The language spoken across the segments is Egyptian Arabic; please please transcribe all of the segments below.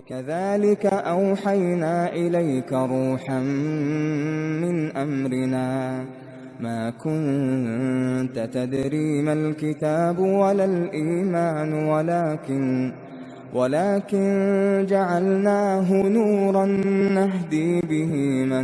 كذلك أوحينا إليك روحا من أمرنا ما كنت تدري ما الكتاب ولا الإيمان ولكن ولكن جعلناه نورا نهدي به من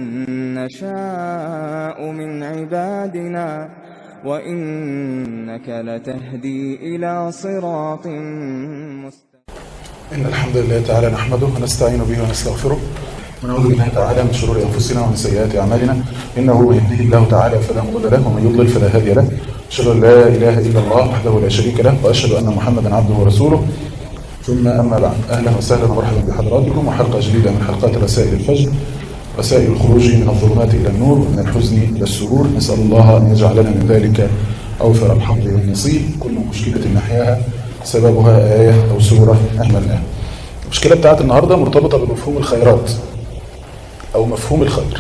نشاء من عبادنا وإنك لتهدي إلى صراط مستقيم إن الحمد لله تعالى نحمده ونستعين به ونستغفره ونعوذ بالله تعالى من شرور أنفسنا ومن سيئات أعمالنا إنه من يهده الله تعالى فلا مضل له ومن يضلل فلا هادي له أشهد أن لا إله إلا الله وحده لا شريك له وأشهد أن محمدا عبده ورسوله ثم أما بعد أهلا وسهلا ومرحبا بحضراتكم وحلقة جديدة من حلقات رسائل الفجر رسائل الخروج من الظلمات إلى النور ومن الحزن إلى السرور نسأل الله أن يجعلنا من ذلك أوفر الحظ والنصيب كل مشكلة نحياها سببها آية أو سورة أهملناها المشكلة بتاعت النهاردة مرتبطة بمفهوم الخيرات أو مفهوم الخير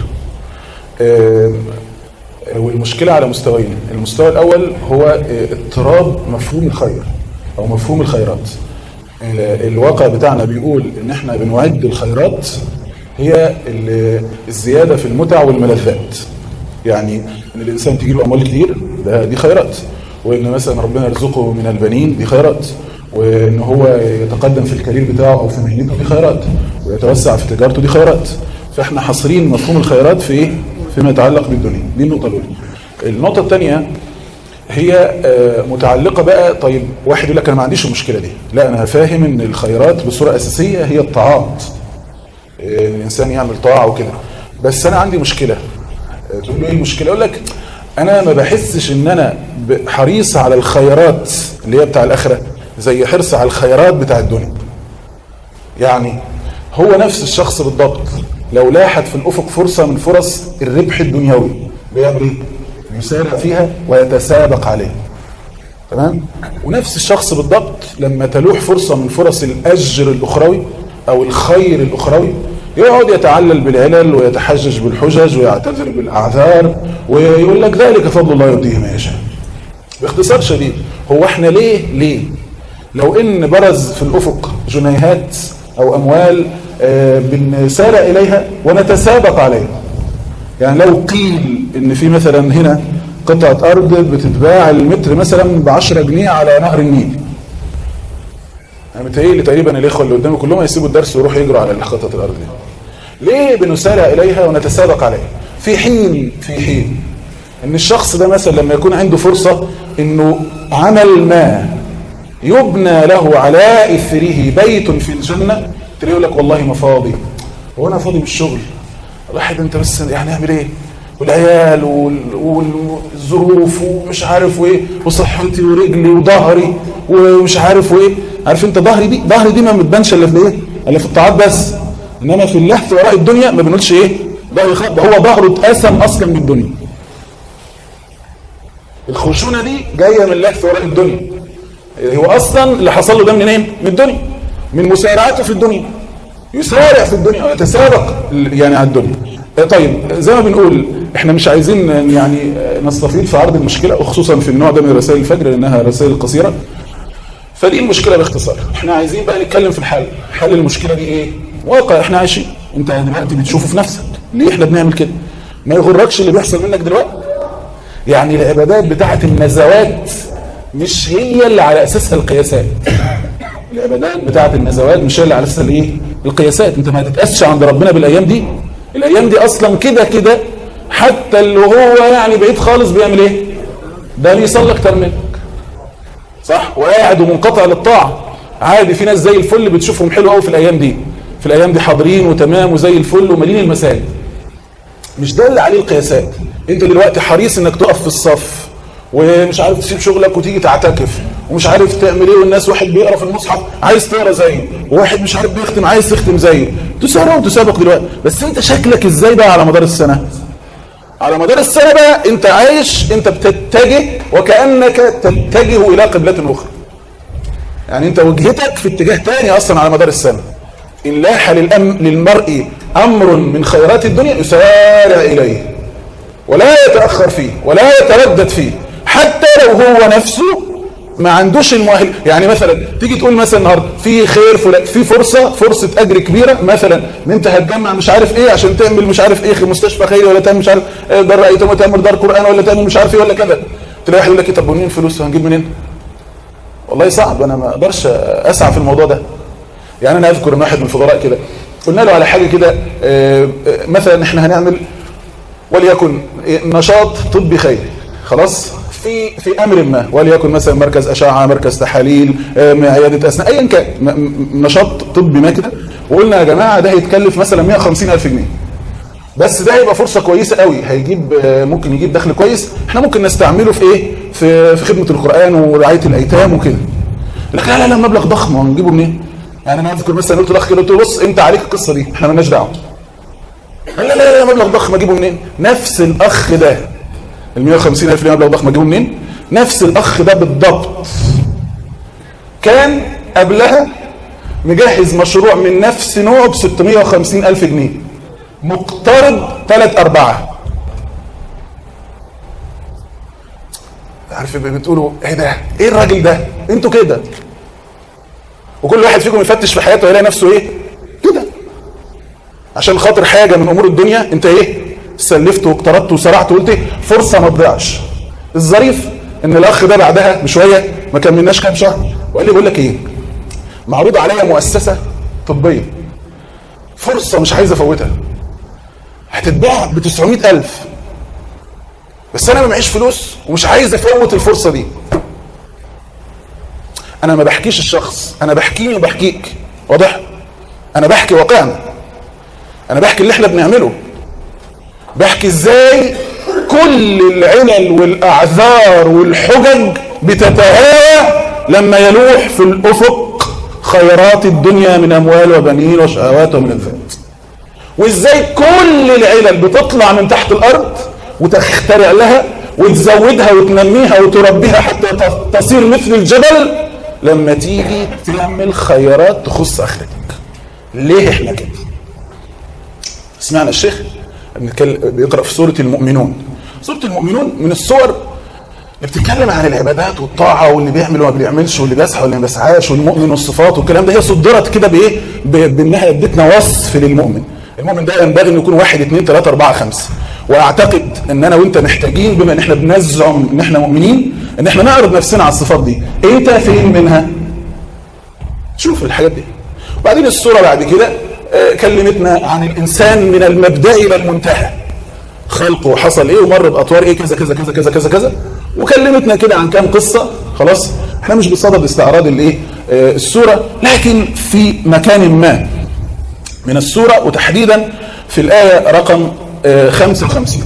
والمشكلة على مستويين المستوى الأول هو اضطراب مفهوم الخير أو مفهوم الخيرات الواقع بتاعنا بيقول ان احنا بنعد الخيرات هي الزيادة في المتع والملذات يعني ان الانسان تجي له اموال كتير ده دي خيرات وان مثلا ربنا يرزقه من البنين دي خيرات وان هو يتقدم في الكارير بتاعه او في مهنته دي خيرات ويتوسع في تجارته دي خيرات فاحنا حاصرين مفهوم الخيرات في ايه فيما يتعلق بالدنيا دي النقطة الاولى النقطة الثانية هي متعلقة بقى طيب واحد يقول لك انا ما عنديش المشكلة دي لا انا فاهم ان الخيرات بصورة اساسية هي الطاعات الانسان يعمل طاعة وكده بس انا عندي مشكلة تقول له ايه المشكلة يقول لك انا ما بحسش ان انا حريص على الخيرات اللي هي بتاع الاخرة زي حرص على الخيرات بتاع الدنيا يعني هو نفس الشخص بالضبط لو لاحت في الافق فرصة من فرص الربح الدنيوي بيعمل ايه يسارع فيها ويتسابق عليها تمام ونفس الشخص بالضبط لما تلوح فرصة من فرص الأجر الأخروي أو الخير الأخروي يقعد يتعلل بالعلل ويتحجج بالحجج ويعتذر بالأعذار ويقول لك ذلك فضل الله يؤتيه ما يشاء باختصار شديد هو احنا ليه ليه لو ان برز في الأفق جنيهات أو أموال آه بنسارع إليها ونتسابق عليها يعني لو قيل ان في مثلا هنا قطعة ارض بتتباع المتر مثلا ب 10 جنيه على نهر النيل يعني متهيألي تقريبا الاخوه اللي قدامي كلهم هيسيبوا الدرس ويروحوا يجروا على قطعة الارض دي ليه بنسارع اليها ونتسابق عليها في حين في حين ان الشخص ده مثلا لما يكون عنده فرصة انه عمل ما يبنى له على اثره بيت في الجنة تلاقيه يقول لك والله ما فاضي هو انا فاضي بالشغل الواحد انت بس يعني اعمل ايه والعيال والظروف ومش عارف وايه وصحتي ورجلي وظهري ومش عارف وايه عارف انت ظهري دي ظهري دي ما بتبانش الا في ايه الا في الطاعات بس انما في اللهث وراء الدنيا ما بنقولش ايه ظهري خط هو ظهره اتقسم اصلا من الدنيا الخشونه دي جايه من اللهث وراء الدنيا هو اصلا اللي حصل له ده منين من الدنيا من مسارعته في الدنيا يسارع في الدنيا ويتسابق يعني على الدنيا طيب زي ما بنقول احنا مش عايزين يعني نستفيد في عرض المشكلة وخصوصا في النوع ده من رسائل الفجر لانها رسائل قصيرة فدي المشكلة باختصار احنا عايزين بقى نتكلم في الحل حل المشكلة دي ايه واقع احنا عايشين انت دلوقتي بتشوفه في نفسك ليه احنا بنعمل كده ما يغركش اللي بيحصل منك دلوقتي يعني العبادات بتاعت النزوات مش هي اللي على اساسها القياسات العبادات بتاعت النزوات مش هي اللي على اساسها الايه القياسات انت ما هتتقاسش عند ربنا بالايام دي الايام دي اصلا كده كده حتى اللي هو يعني بعيد خالص بيعمل ايه ده بيصلي اكتر منك صح وقاعد ومنقطع للطاعه عادي في ناس زي الفل بتشوفهم حلو قوي في الايام دي في الايام دي حاضرين وتمام وزي الفل ومالين المساجد مش ده اللي عليه القياسات انت دلوقتي حريص انك تقف في الصف ومش عارف تسيب شغلك وتيجي تعتكف ومش عارف تعمل ايه والناس واحد بيقرا في المصحف عايز تقرا زيه وواحد مش عارف بيختم عايز تختم زيه تسارع وتسابق دلوقتي بس انت شكلك ازاي بقى على مدار السنه على مدار السنه بقى انت عايش انت بتتجه وكانك تتجه الى قبله اخرى يعني انت وجهتك في اتجاه تاني اصلا على مدار السنه ان لاح للأم للمرء امر من خيرات الدنيا يسارع اليه ولا يتاخر فيه ولا يتردد فيه حتى لو هو نفسه ما عندوش المؤهل يعني مثلا تيجي تقول مثلا النهارده في خير فلا في فرصه فرصه اجر كبيره مثلا ان انت هتجمع مش عارف ايه عشان تعمل مش عارف ايه مستشفى خيري ولا تعمل مش عارف آه، دار ايتام ولا تعمل دار قران ولا تعمل مش عارف ايه ولا كذا تلاقي واحد يقول لك إيه، طب منين فلوس هنجيب منين؟ والله صعب انا ما اقدرش اسعى في الموضوع ده يعني انا اذكر ان واحد من الفقراء كده قلنا له على حاجه كده آه، آه، مثلا احنا هنعمل وليكن نشاط طبي خيري خلاص في في امر ما وليكن مثلا مركز اشعه مركز تحاليل آه، عياده اسنان ايا كان م- م- نشاط طبي ما كده وقلنا يا جماعه ده هيتكلف مثلا 150 الف جنيه بس ده هيبقى فرصه كويسه قوي هيجيب آه، ممكن يجيب دخل كويس احنا ممكن نستعمله في ايه في في خدمه القران ورعايه الايتام وكده لكن لا لا لا مبلغ ضخم هنجيبه منين يعني انا اذكر مثلا قلت لاخ كده قلت له بص انت عليك القصه دي احنا مالناش دعوه لا لا لا لا مبلغ ضخم اجيبه منين نفس الاخ ده ال 150 الف مبلغ ضخم اجيبه منين نفس الاخ ده بالضبط كان قبلها مجهز مشروع من نفس نوعه ب 650 الف جنيه مقترض ثلاث ارباعه عارف بتقولوا ايه ده ايه الراجل ده انتوا كده وكل واحد فيكم يفتش في حياته يلاقي نفسه ايه كده عشان خاطر حاجه من امور الدنيا انت ايه سلفت واقترضت وسرعت وقلت ايه فرصه ما تضيعش الظريف ان الاخ ده بعدها بشويه ما كملناش كام شهر وقال لي بقول لك ايه معروض عليا مؤسسه طبيه فرصه مش عايز افوتها هتتباع ب 900000 بس انا ما معيش فلوس ومش عايز افوت الفرصه دي انا ما بحكيش الشخص انا بحكيني وبحكيك واضح انا بحكي واقعنا انا بحكي اللي احنا بنعمله بحكي ازاي كل العلل والاعذار والحجج بتتهاوى لما يلوح في الافق خيرات الدنيا من اموال وبنين وشهوات وملذات وازاي كل العلل بتطلع من تحت الارض وتخترع لها وتزودها وتنميها وتربيها حتى ت- تصير مثل الجبل لما تيجي تعمل خيرات تخص اخرتك ليه احنا كده سمعنا الشيخ بنتكلم- بيقرا في سوره المؤمنون سوره المؤمنون من السور اللي بتتكلم عن العبادات والطاعه واللي بيعمل وما بيعملش واللي بيسعى واللي ما بيسعاش والمؤمن والصفات والكلام ده هي صدرت كده بايه؟ ب- بانها ادتنا وصف للمؤمن. المؤمن ده ينبغي انه يكون واحد اثنين ثلاثه اربعه خمسه. واعتقد ان انا وانت محتاجين بما ان احنا بنزعم ان احنا مؤمنين ان احنا نعرض نفسنا على الصفات دي. انت فين منها؟ شوف الحاجات دي. وبعدين السوره بعد كده آه، كلمتنا عن الانسان من المبدا الى المنتهى. خلقه حصل ايه ومر باطوار ايه كذا كذا كذا كذا كذا كذا وكلمتنا كده عن كام قصه خلاص احنا مش بصدد استعراض الايه آه، السوره لكن في مكان ما من السوره وتحديدا في الايه رقم آه، 55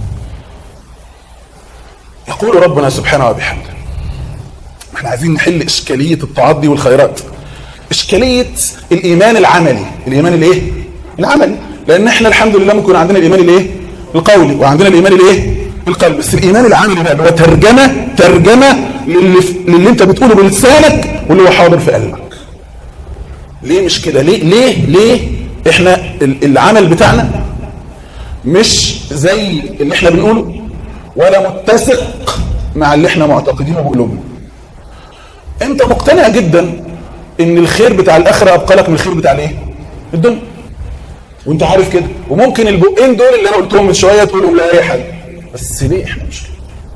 يقول ربنا سبحانه وبحمده احنا عايزين نحل اشكاليه الطاعات دي والخيرات اشكاليه الايمان العملي الايمان الايه العملي لان احنا الحمد لله ممكن عندنا الايمان الايه القولي وعندنا الايمان الايه القلبي بس الايمان العملي بقى اللي هو ترجمه ترجمه للي, للي انت بتقوله بلسانك واللي هو حاضر في قلبك ليه مش كده ليه ليه ليه احنا ال- العمل بتاعنا مش زي اللي احنا بنقوله ولا متسق مع اللي احنا معتقدينه بقلوبنا انت مقتنع جدا ان الخير بتاع الاخره ابقى لك من الخير بتاع الايه الدنيا وانت عارف كده وممكن البقين دول اللي انا قلتهم من شويه تقولهم لا اي حاجه بس ليه احنا مش كده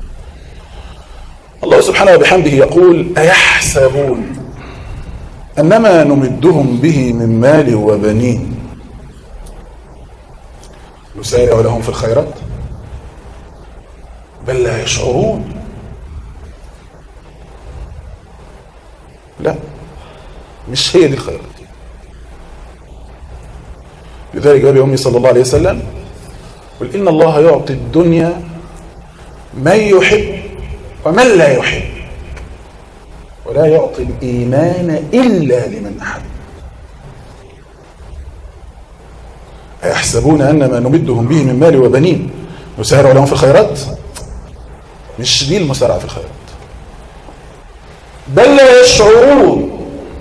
الله سبحانه وبحمده يقول ايحسبون انما نمدهم به من مال وبنين نسارع لهم في الخيرات بل لا يشعرون لا مش هي دي الخيرات لذلك قال أمي صلى الله عليه وسلم قل إن الله يعطي الدنيا من يحب ومن لا يحب ولا يعطي الإيمان إلا لمن أحب أيحسبون أن ما نمدهم به من مال وبنين نسارع لهم في الخيرات مش دي المسارعة في الخيرات بل لا يشعرون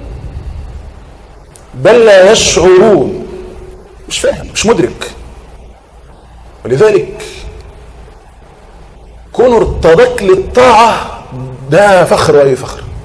بل لا يشعرون مش فاهم مش مدرك ولذلك كون ارتضاك للطاعة ده فخر وأي فخر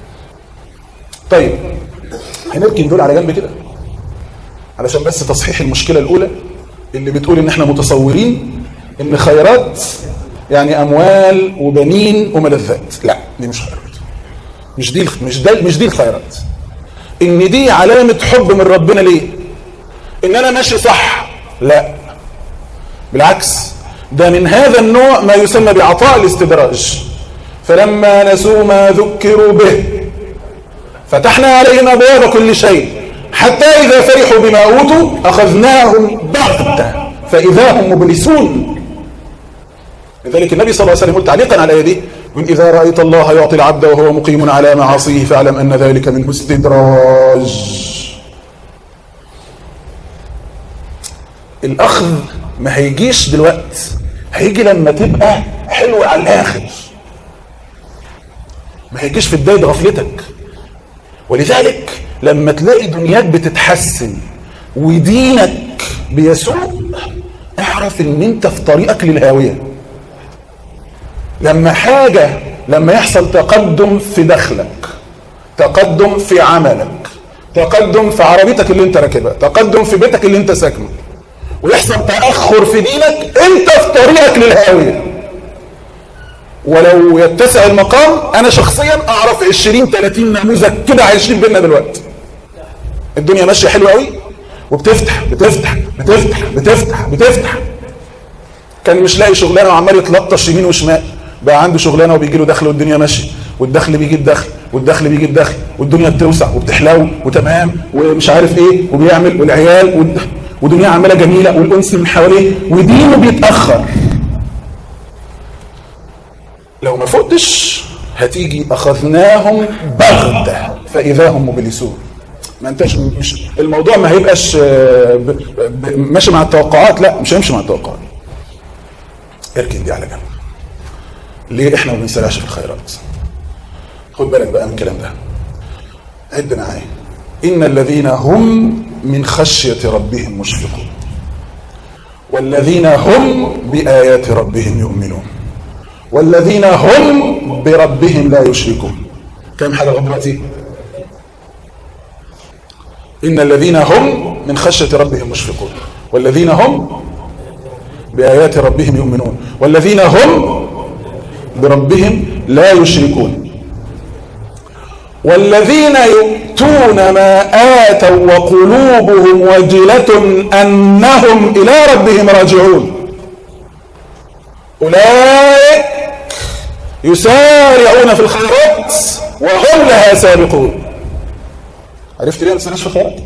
طيب هنركن دول على جنب كده علشان بس تصحيح المشكله الاولى اللي بتقول ان احنا متصورين ان خيرات يعني اموال وبنين وملذات لا دي مش خيرات مش دي مش ده مش دي الخيرات ان دي علامه حب من ربنا ليه ان انا ماشي صح لا بالعكس ده من هذا النوع ما يسمى بعطاء الاستدراج فلما نسوا ما ذكروا به فتحنا عليهم ابواب كل شيء حتى اذا فرحوا بما اوتوا اخذناهم بغته فاذا هم مبلسون لذلك النبي صلى الله عليه وسلم يقول تعليقا على يديه من اذا رايت الله يعطي العبد وهو مقيم على معاصيه فاعلم ان ذلك منه استدراج الاخذ ما هيجيش دلوقتي هيجي لما تبقى حلو على الاخر ما هيجيش في بدايه غفلتك ولذلك لما تلاقي دنياك بتتحسن ودينك بيسوء اعرف ان انت في طريقك للهاويه لما حاجه لما يحصل تقدم في دخلك تقدم في عملك تقدم في عربيتك اللي انت راكبها تقدم في بيتك اللي انت ساكنه ويحصل تاخر في دينك انت في طريقك للهاويه ولو يتسع المقام انا شخصيا اعرف 20 30 نموذج كده عايشين بينا دلوقتي الدنيا ماشيه حلوه قوي وبتفتح بتفتح بتفتح بتفتح بتفتح كان مش لاقي شغلانه وعمال يتلطش يمين وشمال بقى عنده شغلانه وبيجي له دخل والدنيا ماشيه والدخل بيجيب دخل والدخل بيجيب دخل والدنيا بتوسع وبتحلو وتمام ومش عارف ايه وبيعمل والعيال والد... ودنيا عماله جميله والانس من حواليه ودينه بيتاخر لو ما فقتش هتيجي اخذناهم بغته فاذا هم مبلسون ما انتش مش الموضوع ما هيبقاش ب... ب... ماشي مع التوقعات لا مش هيمشي مع التوقعات اركن دي على جنب ليه احنا ما بنسرعش في الخيرات خد بالك بقى من الكلام ده عد معايا ان الذين هم من خشيه ربهم مشفقون والذين هم بايات ربهم يؤمنون والذين هم بربهم لا يشركون كم حاجه لغايه دلوقتي ان الذين هم من خشيه ربهم مشفقون والذين هم بايات ربهم يؤمنون والذين هم بربهم لا يشركون والذين يؤتون ما آتوا وقلوبهم وجلة أنهم إلى ربهم راجعون أولئك يسارعون في الخيرات وهم لها سابقون عرفت ليه ما تسارعش في الخيرات؟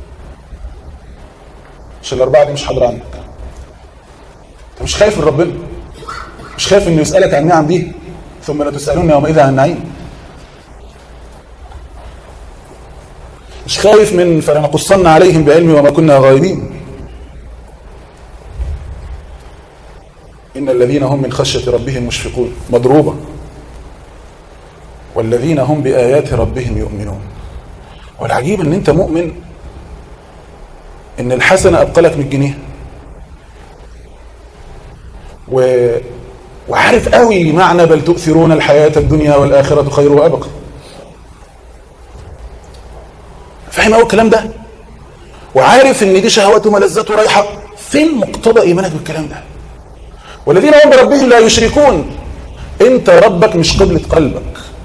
عشان الأربعة دي مش حاضرة عنك أنت مش خايف من ربنا مش خايف إنه يسألك عن النعم دي ثم لا تسألون يومئذ عن النعيم مش خايف من فلنقصن عليهم بعلمي وما كنا غائبين إن الذين هم من خشية ربهم مشفقون مضروبة والذين هم بآيات ربهم يؤمنون والعجيب ان انت مؤمن ان الحسنة ابقلك من جنيه و... وعارف قوي معنى بل تؤثرون الحياة الدنيا والآخرة خير وأبقى فاهم قوي الكلام ده وعارف ان دي شهوات وملذات ورايحة فين مقتضى ايمانك بالكلام ده والذين هم بربهم لا يشركون انت ربك مش قبلة قلبك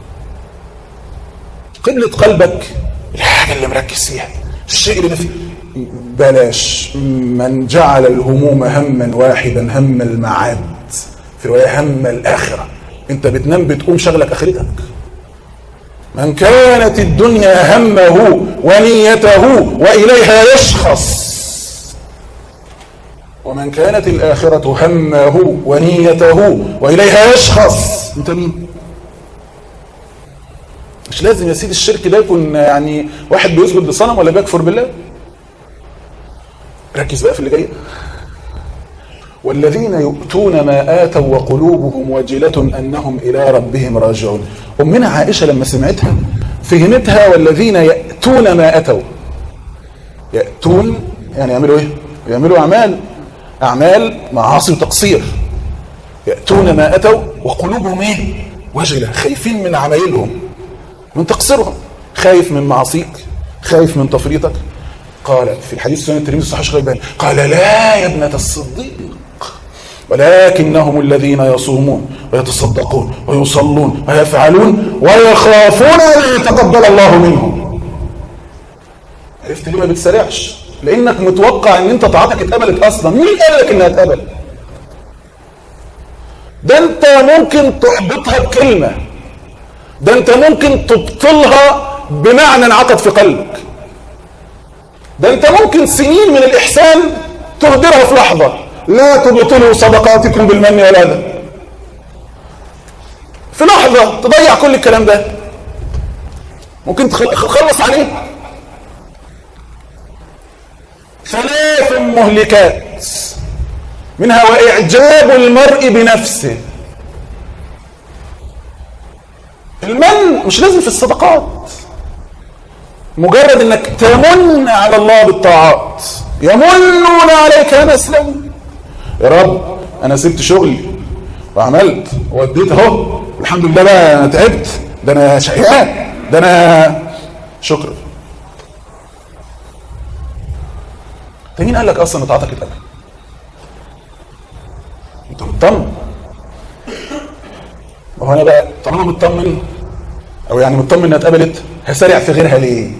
قبلة قلبك الحاجة اللي مركز فيها الشيء اللي فيه بلاش من جعل الهموم هما واحدا هم المعاد في رواية هم الآخرة انت بتنام بتقوم شغلك آخرتك من كانت الدنيا همه ونيته وإليها يشخص ومن كانت الآخرة همه ونيته وإليها يشخص انت مين مش لازم يا سيدي الشرك ده يكون يعني واحد بيسجد لصنم ولا بيكفر بالله ركز بقى في اللي جاي والذين يؤتون ما آتوا وقلوبهم وجلة أنهم إلى ربهم راجعون أمنا عائشة لما سمعتها فهمتها والذين يأتون ما أتوا يأتون يعني يعملوا إيه؟ يعملوا أعمال أعمال معاصي وتقصير يأتون ما أتوا وقلوبهم إيه؟ وجلة خايفين من عمايلهم من تقصيرهم خايف من معاصيك خايف من تفريطك قال في الحديث سنة الترمذي الصحيح شيخ الألباني قال لا يا ابنة الصديق ولكنهم الذين يصومون ويتصدقون ويصلون ويفعلون ويخافون أن يتقبل الله منهم عرفت ليه ما بتسرعش لانك متوقع ان انت طاعتك اتقبلت اصلا مين قال لك انها اتقبلت ده انت ممكن تحبطها بكلمه ده انت ممكن تبطلها بمعنى انعقد في قلبك ده انت ممكن سنين من الاحسان تهدرها في لحظه لا تبطلوا صدقاتكم بالمن والاذى في لحظه تضيع كل الكلام ده ممكن تخلص عليه ثلاث مهلكات منها وإعجاب المرء بنفسه المن مش لازم في الصدقات مجرد انك تمن على الله بالطاعات يمنون عليك ان اسلموا يا رب انا سبت شغلي وعملت ووديت اهو الحمد لله بقى انا تعبت ده انا شقيان ده انا شكرا انت مين قال لك اصلا ان طاعتك اتقبل انت مطمن ما هو انا بقى طالما مطمن او يعني مطمن انها اتقبلت هسارع في غيرها ليه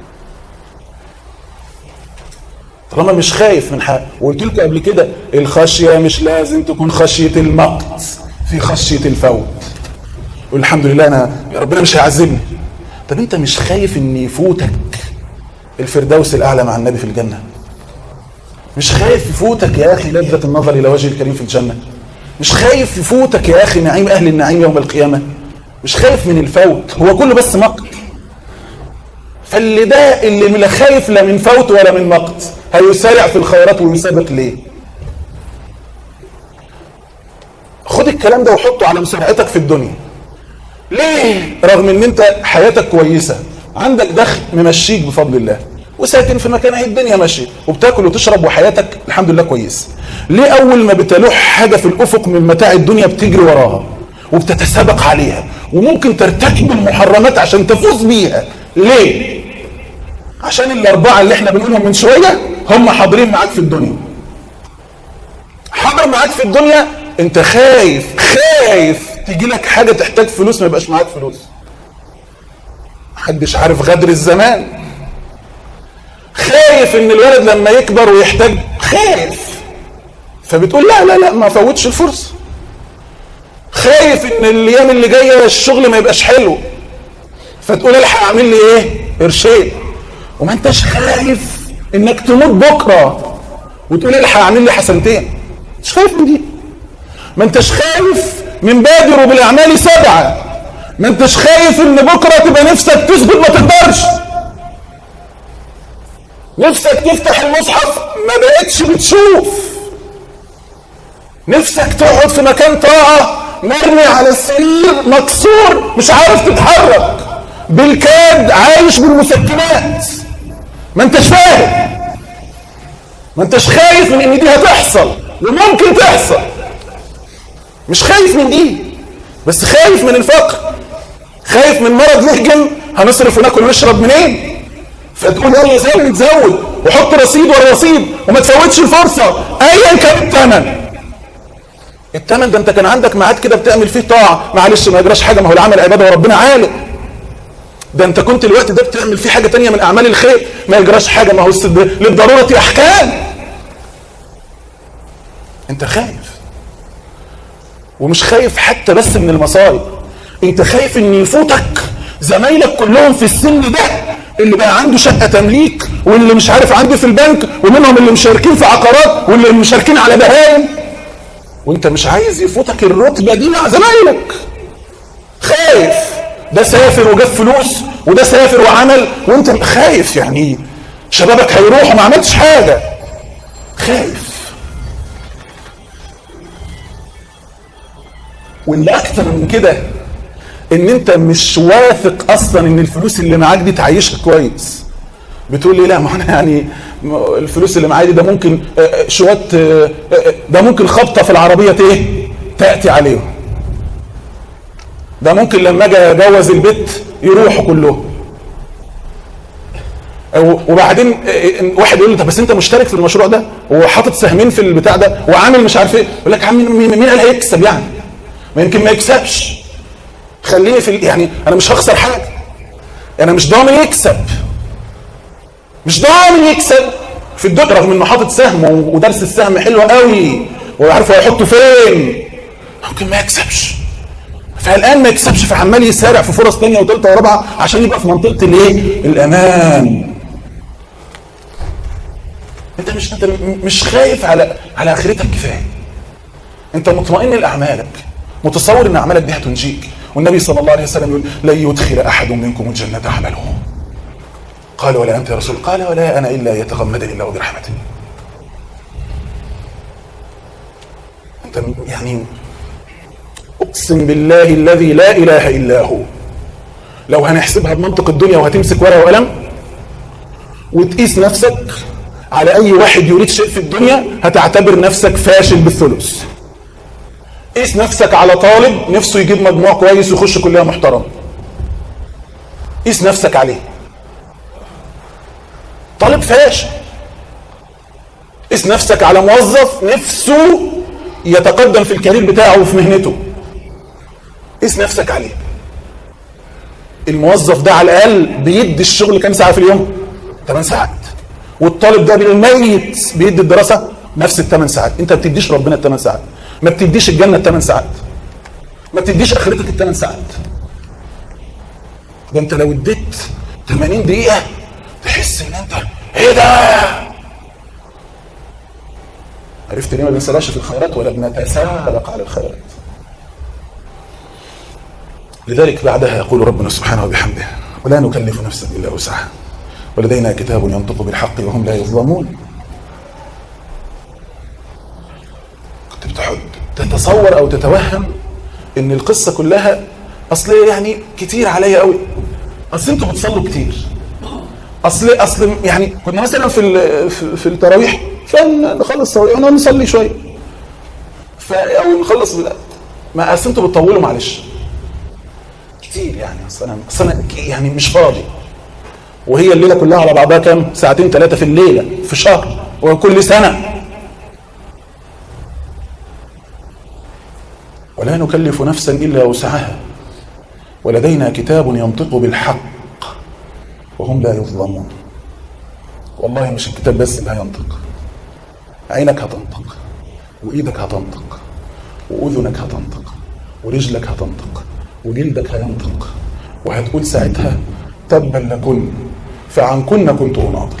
طالما مش خايف من حاجه وقلت لكم قبل كده الخشيه مش لازم تكون خشيه المقت في خشيه الفوت والحمد لله انا ربنا مش هيعذبني طب انت مش خايف ان يفوتك الفردوس الاعلى مع النبي في الجنه مش خايف يفوتك يا اخي لذة النظر الى وجه الكريم في الجنة مش خايف يفوتك يا اخي نعيم اهل النعيم يوم القيامة مش خايف من الفوت هو كله بس مقت فاللي ده اللي لا خايف لا من فوت ولا من مقت هيسارع في الخيرات ويسابق ليه خد الكلام ده وحطه على مسارعتك في الدنيا ليه رغم ان انت حياتك كويسة عندك دخل ممشيك بفضل الله وساكن في مكان اهي الدنيا ماشيه وبتاكل وتشرب وحياتك الحمد لله كويس ليه اول ما بتلوح حاجه في الافق من متاع الدنيا بتجري وراها وبتتسابق عليها وممكن ترتكب المحرمات عشان تفوز بيها ليه عشان الاربعه اللي احنا بنقولهم من شويه هم حاضرين معاك في الدنيا حاضر معاك في الدنيا انت خايف خايف تيجي لك حاجه تحتاج فلوس ما يبقاش معاك فلوس محدش عارف غدر الزمان خايف ان الولد لما يكبر ويحتاج خايف فبتقول لا لا لا ما فوتش الفرصه خايف ان الايام اللي جايه الشغل ما يبقاش حلو فتقول الحق اعمل لي ايه قرشين وما انتش خايف انك تموت بكره وتقول الحق اعمل لي حسنتين مش خايف من دي ما انتش خايف من بادروا بالاعمال سبعه ما انتش خايف ان بكره تبقى نفسك تسجد ما تقدرش نفسك تفتح المصحف ما بقتش بتشوف نفسك تقعد في مكان طاعة مرمي على السرير مكسور مش عارف تتحرك بالكاد عايش بالمسكنات ما انتش فاهم ما انتش خايف من ان دي هتحصل وممكن تحصل مش خايف من دي بس خايف من الفقر خايف من مرض يهجم هنصرف وناكل ونشرب منين فتقول يلا زود زود وحط رصيد ورا رصيد وما تفوتش الفرصه ايا كان الثمن الثمن ده انت كان عندك ميعاد كده بتعمل فيه طاعه معلش ما يجراش حاجه ما هو العمل عباده وربنا عالم ده انت كنت الوقت ده بتعمل فيه حاجه تانية من اعمال الخير ما يجراش حاجه ما هو للضروره احكام انت خايف ومش خايف حتى بس من المصايب انت خايف ان يفوتك زمايلك كلهم في السن ده اللي بقى عنده شقة تمليك واللي مش عارف عنده في البنك ومنهم اللي مشاركين في عقارات واللي مشاركين على بهايم وانت مش عايز يفوتك الرتبة دي مع زمايلك خايف ده سافر وجاب فلوس وده سافر وعمل وانت خايف يعني شبابك هيروح وما عملتش حاجة خايف واللي اكتر من كده ان انت مش واثق اصلا ان الفلوس اللي معاك دي تعيشك كويس بتقول لي لا ما انا يعني الفلوس اللي معايا دي ده ممكن شوات ده ممكن خبطه في العربيه ايه تاتي عليهم ده ممكن لما اجي اجوز البيت يروحوا كلهم وبعدين آه، واحد يقول له طب بس انت مشترك في المشروع ده وحاطط سهمين في البتاع ده وعامل مش عارف ايه يقول لك يا عم مين مين قال هيكسب يعني ما يمكن ما يكسبش خليني في ال- يعني انا مش هخسر حاجه انا مش ضامن يكسب مش ضامن يكسب في الدنيا رغم انه حاطط سهم و- ودرس السهم حلو قوي وعارف هو هيحطه فين ممكن ما يكسبش فالان ما يكسبش فعمال يسارع في فرص ثانيه وثالثه ورابعه عشان يبقى في منطقه الايه؟ الامان. انت مش انت م- مش خايف على على اخرتك كفايه. انت مطمئن لاعمالك متصور ان اعمالك دي هتنجيك والنبي صلى الله عليه وسلم يقول لن يدخل احد منكم الجنه عمله. قال ولا انت يا رسول قال ولا انا الا يتغمدني الله برحمته. انت م- يعني اقسم بالله الذي لا اله الا هو لو هنحسبها بمنطق الدنيا وهتمسك ورقه وقلم وتقيس نفسك على اي واحد يريد شيء في الدنيا هتعتبر نفسك فاشل بالثلث قيس نفسك على طالب نفسه يجيب مجموع كويس ويخش كليه محترمه قيس نفسك عليه طالب فاشل قيس نفسك على موظف نفسه يتقدم في الكارير بتاعه وفي مهنته قيس نفسك عليه الموظف ده على الاقل بيدي الشغل كام ساعه في اليوم 8 ساعات والطالب ده بالميت بيدي الدراسه نفس الثمان ساعات انت ما بتديش ربنا الثمان ساعات ما بتديش الجنه الثمان ساعات ما بتديش اخرتك الثمان ساعات ده انت لو اديت 80 دقيقه تحس ان انت ايه ده عرفت ليه ما بنسلاش في الخيرات ولا بنتسابق على الخيرات لذلك بعدها يقول ربنا سبحانه وبحمده ولا نكلف نفسا الا وسعها ولدينا كتاب ينطق بالحق وهم لا يظلمون كنت بتحب تتصور او تتوهم ان القصه كلها اصل يعني كتير عليا قوي اصل انتوا بتصلوا كتير اصل اصل يعني كنا مثلا في ال- في, في التراويح فنخلص التراويح ونقعد نصلي شويه ف او نخلص بال- ما اصل انتوا بتطولوا معلش كتير يعني اصل انا اصل انا ك- يعني مش فاضي وهي الليله كلها على بعضها كام ساعتين ثلاثه في الليله في شهر وكل سنه ولا نكلف نفسا الا وسعها ولدينا كتاب ينطق بالحق وهم لا يظلمون والله مش الكتاب بس اللي هينطق عينك هتنطق وايدك هتنطق واذنك هتنطق ورجلك هتنطق وجلدك هينطق وهتقول ساعتها تبا لكن فعن كن كنت اناضل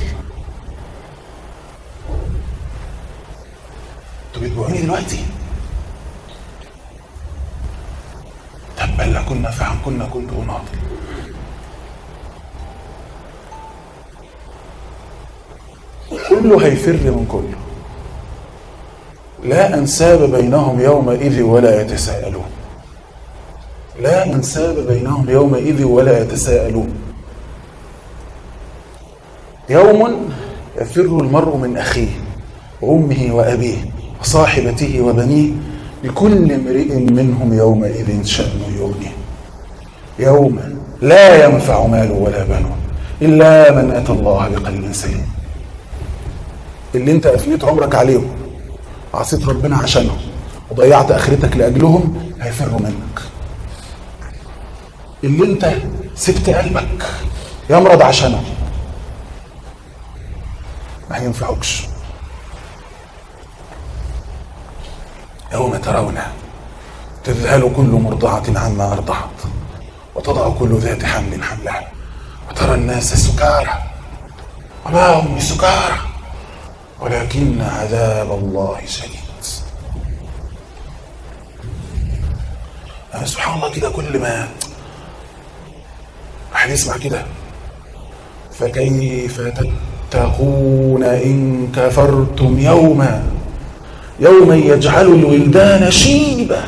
انتوا بتجوعوني دلوقتي تبا لكن فعن كن كنت اناضل كله هيفر من كله لا انساب بينهم يومئذ ولا يتساءلون لا انساب بينهم يومئذ ولا يتساءلون يوم يفر المرء من اخيه وامه وابيه وصاحبته وبنيه لكل امرئ منهم يومئذ شان يغنيه يوم لا ينفع مال ولا بنون الا من اتى الله بقلب سليم اللي انت افنيت عمرك عليهم عصيت ربنا عشانهم وضيعت اخرتك لاجلهم هيفروا منك اللي انت سبت قلبك يمرض عشانهم ما هينفعوكش يوم ترون تذهل كل مرضعة عما أرضعت وتضع كل ذات حمل حملها وترى الناس سكارى وما هم بسكارى ولكن عذاب الله شديد يعني سبحان الله كده كل ما واحد يسمع كده فكيف تتقون إن كفرتم يوما يوما يجعل الولدان شيبا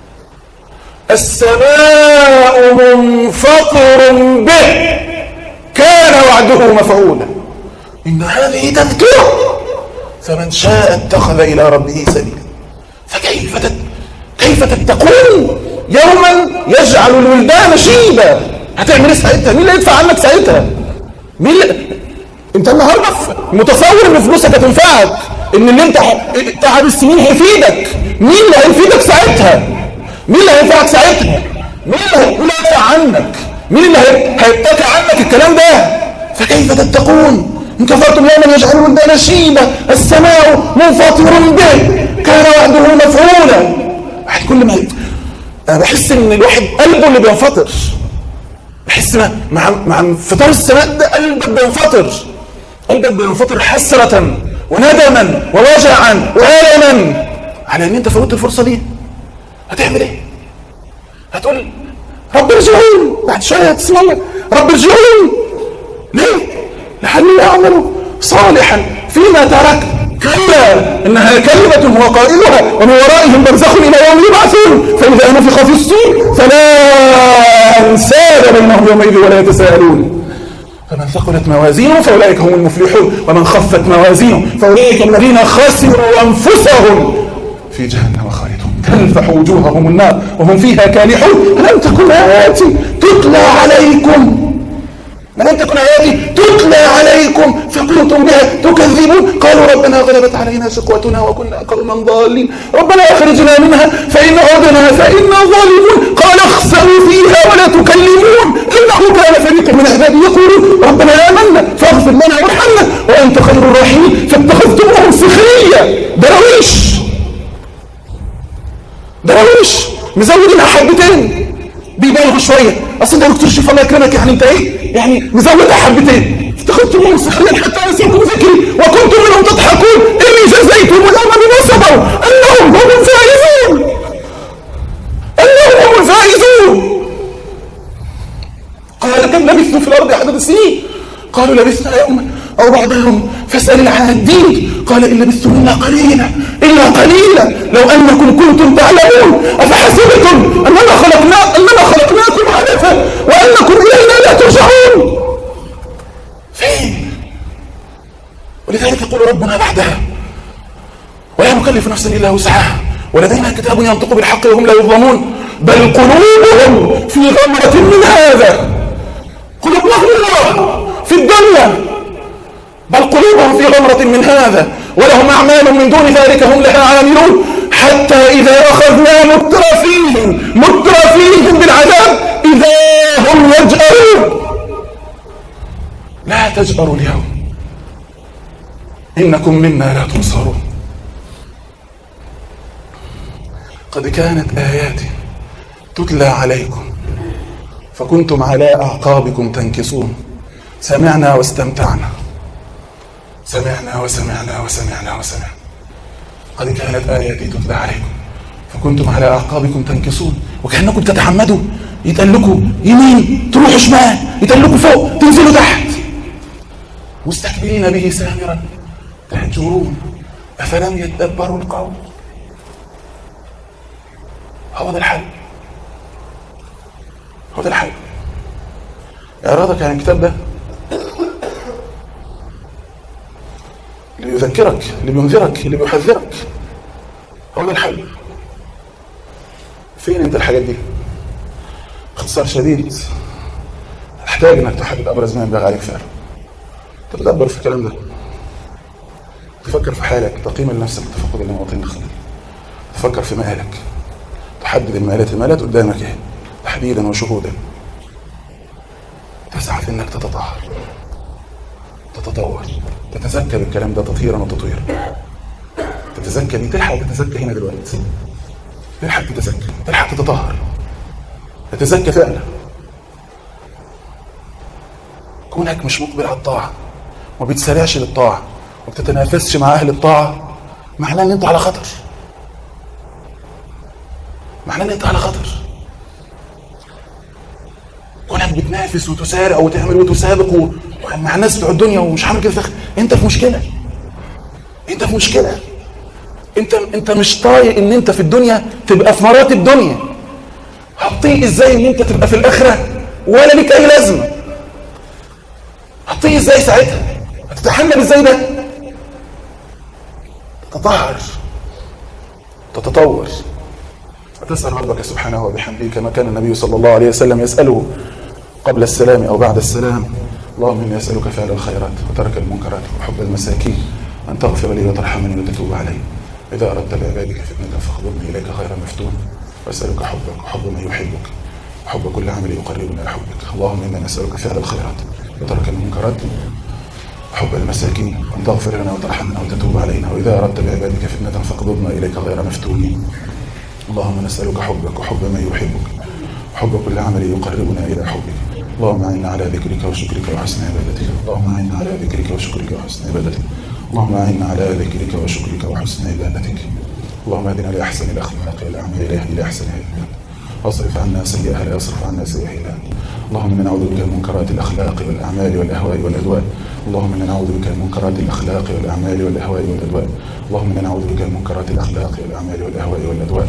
السماء منفطر به كان وعده مفعولا إن هذه تذكرة فمن شاء اتخذ إلى ربه سبيلا فكيف تت... كيف تتقون يوما يجعل الولدان شيبا هتعمل ايه ساعتها؟ مين اللي يدفع عنك ساعتها؟ مين اللي... انت النهارده متصور ان فلوسك هتنفعك ان اللي انت تعب السنين هيفيدك مين اللي هيفيدك ساعتها مين اللي هينفعك ساعتها مين اللي هيدافع عنك مين اللي هيتكى عنك الكلام ده فكيف تتقون ان كفرتم يوما يجعل ولدان شيبا السماء منفطر به كان وعده مفعولا واحد كل ما انا بحس ان الواحد قلبه اللي بينفطر بحس مع مع انفطار السماء ده قلبك بينفطر قلبك بينفطر حسرة وندما ووجعا وألما على ان انت فوت الفرصة دي هتعمل ايه هتقول رب ارجعون بعد شوية هتسمع رب ارجعون ليه لعلي اعمل صالحا فيما تركت كلا انها كلمة هو قائلها ومن ورائهم برزخ الى يوم يبعثون فاذا نفخ في الصور فلا انساب بينهم يومئذ ولا يتساءلون فمن ثقلت موازينه فاولئك هم المفلحون ومن خفت موازينه فاولئك الذين خسروا انفسهم في جهنم خالدون تلفح وجوههم النار وهم فيها كالحون ألم تكن آياتي تتلى عليكم ألم تكن آياتي تتلى عليكم فكنتم بها تكذبون قالوا ربنا غلبت علينا شقوتنا وكنا قوما ضالين ربنا أخرجنا منها فإن عدنا فإنا ظالمون قال اخسروا فيها ولا تكلمون إنه كان فريق من عبادي يقولون ربنا آمنا فاغفر لنا وارحمنا وأنت خير الراحمين فاتخذتموهم سخرية درويش درويش مزودين حبتين بيبالغوا شويه اصل انت يا دكتور شوف الله يكرمك يعني انت ايه يعني مزود حبتين اتخذتموهم سخريا حتى نسيكم ذكري وكنتم منهم تضحكون اني جزيتهم اليوم بما صبروا انهم هم الفائزون انهم هم الفائزون قال كم لبثتم في الارض عدد السنين قالوا لبثنا يوما او بعض يوم فاسال العادين قال ان لبثتم الا قليلا الا قليلا لو انكم كنتم تعلمون افحسبتم اننا خلقنا اننا خلقناكم عبثا وانكم الينا لا ترجعون فين ولذلك يقول ربنا بعدها ولا نكلف نفسا الا وسعها ولدينا كتاب ينطق بالحق وهم لا يظلمون بل قلوبهم في غمرة من هذا قلوب الله في الدنيا بل قلوبهم في غمرة من هذا ولهم أعمال من دون ذلك هم لها عاملون حتى إذا أخذنا مترفيهم مترفيهم بالعذاب إذا هم يجأرون لا تجأروا اليوم إنكم منا لا تنصرون قد كانت آياتي تتلى عليكم فكنتم على أعقابكم تنكصون سمعنا واستمتعنا سمعنا وسمعنا وسمعنا وسمعنا قد كانت آياتي تتلى عليكم فكنتم على أعقابكم تنكصون وكأنكم تتحمدوا يتقال لكم يمين تروحوا شمال يتقال لكم فوق تنزلوا تحت مستكبرين به سامرا تهجرون أفلم يتدبروا القول هو ده الحل هو ده الحل إعراضك عن الكتاب ده اللي بيذكرك اللي بينذرك اللي بيحذرك هو ده الحل فين انت الحاجات دي باختصار شديد تحتاج انك تحدد ابرز ما ينبغي عليك فعله تتدبر في الكلام ده تفكر في حالك تقييم لنفسك تفقد المواطن الخلل تفكر في مآلك تحدد المآلات المآلات قدامك ايه تحديدا وشهودا تسعى في انك تتطهر تتطور تتزكى بالكلام ده تطهيرا وتطويرا تتزكى دي تلحق تتزكى هنا دلوقتي تلحق تتزكى تلحق تتطهر تتزكى فعلا كونك مش مقبل على الطاعة وما بتسارعش للطاعة وما بتتنافسش مع أهل الطاعة معناه إن أنت على خطر معناه إن أنت على خطر كونك بتنافس وتسارع وتعمل وتسابق و... مع الناس بتوع الدنيا ومش عامل كده فخر انت في مشكله انت في مشكله انت انت مش طايق ان انت في الدنيا تبقى في مراتب دنيا هتطيق ازاي ان انت تبقى في الاخره ولا ليك اي لازمه هتطيق ازاي ساعتها هتتحمل ازاي ده تتطهر تتطور وتسأل ربك سبحانه وبحمده كما كان النبي صلى الله عليه وسلم يسأله قبل السلام أو بعد السلام اللهم إني أسألك فعل الخيرات وترك المنكرات وحب المساكين أن تغفر لي وترحمني وتتوب علي إذا أردت بعبادك فتنة فاخذني إليك غير مفتون وأسألك حبك وحب من يحبك وحب كل عمل يقربنا إلى حبك اللهم إنا نسألك فعل الخيرات وترك المنكرات وحب المساكين وأن تغفر لنا وترحمنا وتتوب علينا وإذا أردت بعبادك فتنة فاقبضنا إليك غير مفتونين اللهم نسألك حبك وحب من يحبك وحب كل عمل يقربنا إلى حبك اللهم أعنا على ذكرك وشكرك وحسن عبادتك اللهم أعنا على ذكرك وشكرك وحسن عبادتك اللهم أعنا على ذكرك وشكرك وحسن عبادتك اللهم اهدنا لأحسن الأخلاق والأعمال إلهي لأحسنها واصرف عنا سيئها لا يصرف عنا سيئها إلا أنت اللهم إنا نعوذ بك من منكرات الأخلاق والأعمال والأهواء والأدواء اللهم إنا نعوذ بك من منكرات الأخلاق والأعمال والأهواء والأدواء اللهم إنا نعوذ بك من منكرات الأخلاق والأعمال والأهواء والأدواء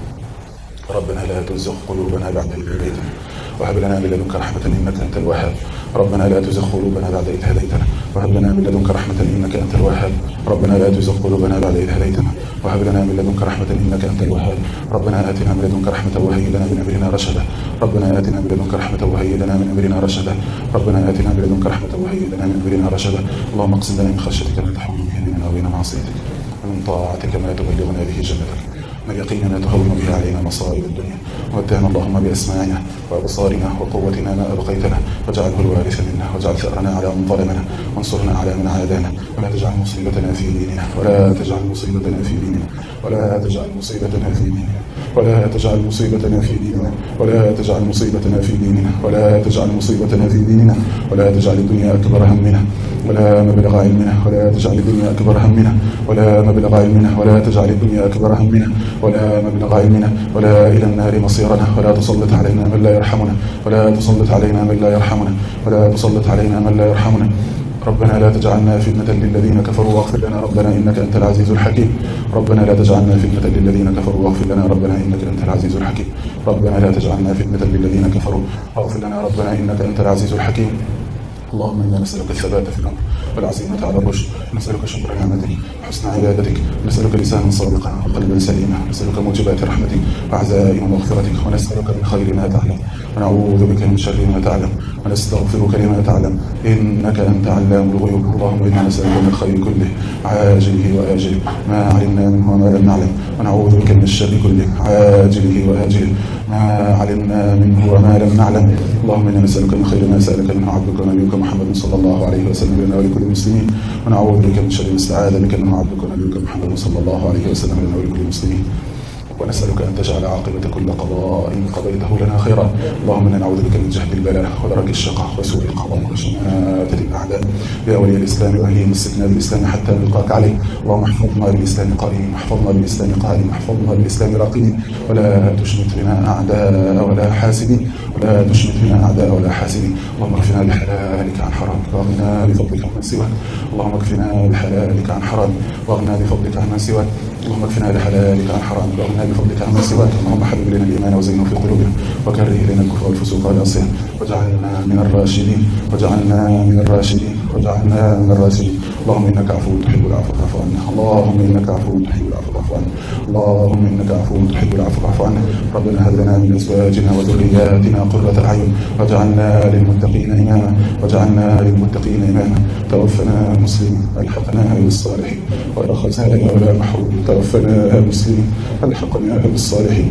ربنا لا تزغ قلوبنا بعد إذ هديتنا وهب لنا من لدنك رحمة إنك أنت الوهاب ربنا لا تزغ قلوبنا بعد إذ هديتنا وهب لنا من لدنك رحمة إنك أنت الوهاب ربنا لا تزغ قلوبنا بعد إذ هديتنا وهب لنا من لدنك رحمة إنك أنت الوهاب ربنا آتنا من لدنك رحمة وهيئ لنا من أمرنا رشدا ربنا آتنا من لدنك رحمة وهيئ لنا من أمرنا رشدا ربنا آتنا من لدنك رحمة وهيئ لنا من أمرنا رشدا اللهم اقسم لنا من خشيتك ما تحول به بيننا وبين معصيتك ومن طاعتك ما تبلغنا به جنتك من يقيننا تهون به علينا مصائب الدنيا ومتعنا اللهم بأسماعنا وأبصارنا وقوتنا ما أبقيتنا واجعله الوارث منا واجعل ثأرنا على من ظلمنا وانصرنا على من عادانا ولا تجعل مصيبتنا في ديننا ولا تجعل مصيبتنا في ديننا ولا تجعل مصيبتنا في ديننا ولا تجعل مصيبتنا في ديننا ولا تجعل مصيبتنا في ديننا ولا تجعل مصيبتنا في ديننا ولا تجعل الدنيا أكبر همنا ولا مبلغ علمنا ولا تجعل الدنيا أكبر همنا ولا مبلغ علمنا ولا تجعل الدنيا أكبر همنا ولا مبلغ علمنا ولا إلى النار مصيرنا ولا تسلط علينا من لا يرحمنا ولا تسلط علينا من لا يرحمنا ولا تسلط علينا من لا يرحمنا ربنا لا تجعلنا فتنة للذين كفروا واغفر لنا ربنا إنك أنت العزيز الحكيم ربنا لا تجعلنا فتنة للذين كفروا واغفر لنا ربنا إنك أنت العزيز الحكيم ربنا لا تجعلنا فتنة للذين كفروا واغفر لنا ربنا إنك أنت العزيز الحكيم اللهم إنا نسألك الثبات في الأمر والعزيمة على الرشد نسألك شكر نعمتك وحسن عبادتك نسألك لسانا صادقا وقلبا سليما نسألك موجبات رحمتك وعزائم مغفرتك ونسألك من خير ما تعلم ونعوذ بك من شر ما تعلم ونستغفرك لما تعلم إنك أنت علام الغيوب اللهم إنا نسألك من الخير كله عاجله وآجله ما علمنا منه وما لم نعلم ونعوذ بك من الشر كله عاجله وآجله ما علمنا منه وما لم نعلم اللهم إنا نسألك من خير ما سألك منه عبدك ونبيك محمد صلى الله عليه وسلم لنا ولكل المسلمين ونعوذ بك من شر ما استعاذ بك منه عبدك ونبيك محمد صلى الله عليه وسلم لنا ولكل المسلمين ونسألك أن تجعل عاقبة كل قضاء قضيته لنا خيرا اللهم إنا نعوذ بك من جهد البلاء ودرك الشقاء وسوء القضاء وشماتة الأعداء يا ولي الإسلام وأهله مسكنا بالإسلام حتى نلقاك عليه اللهم احفظنا بالإسلام قائمين واحفظنا بالإسلام قائمين واحفظنا بالإسلام راقدين ولا تشمت بنا أعداء ولا حاسدين ولا تشمت بنا أعداء ولا حاسدين اللهم اكفنا بحلالك عن حرامك واغننا بفضلك عن من سواك اللهم اكفنا بحلالك عن حرامك واغننا بفضلك عن من سواك اللهم اكفنا بحلالك عن حرامك واغننا بفضلك عن من سواك اللهم حبب الينا الايمان وزينه في قلوبنا وكره الينا الكفر والفسوق والعصيان واجعلنا من الراشدين واجعلنا من الراشدين واجعلنا من الراشدين اللهم انك عفو تحب العفو فاعف عنا اللهم انك عفو تحب العفو فاعف عنا اللهم انك عفو تحب العفو فاعف عنا ربنا هب لنا من ازواجنا وذرياتنا قرة اعين واجعلنا للمتقين اماما واجعلنا للمتقين اماما توفنا مسلمين الحقنا بالصالحين غير خزايا ولا محروم توفنا مسلمين الحقنا بالصالحين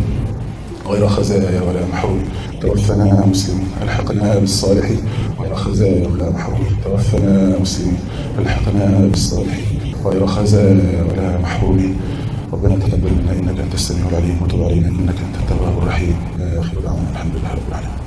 غير خزايا ولا محروم توفنا مسلمين الحقنا بالصالحين غير خزايا ولا محروم توفنا مسلمين الحقنا بالصالحين غير خزايا ولا محرومين ربنا تقبل منا انك انت السميع العليم وتب علينا انك انت التواب الرحيم اخر دعوانا الحمد لله رب العالمين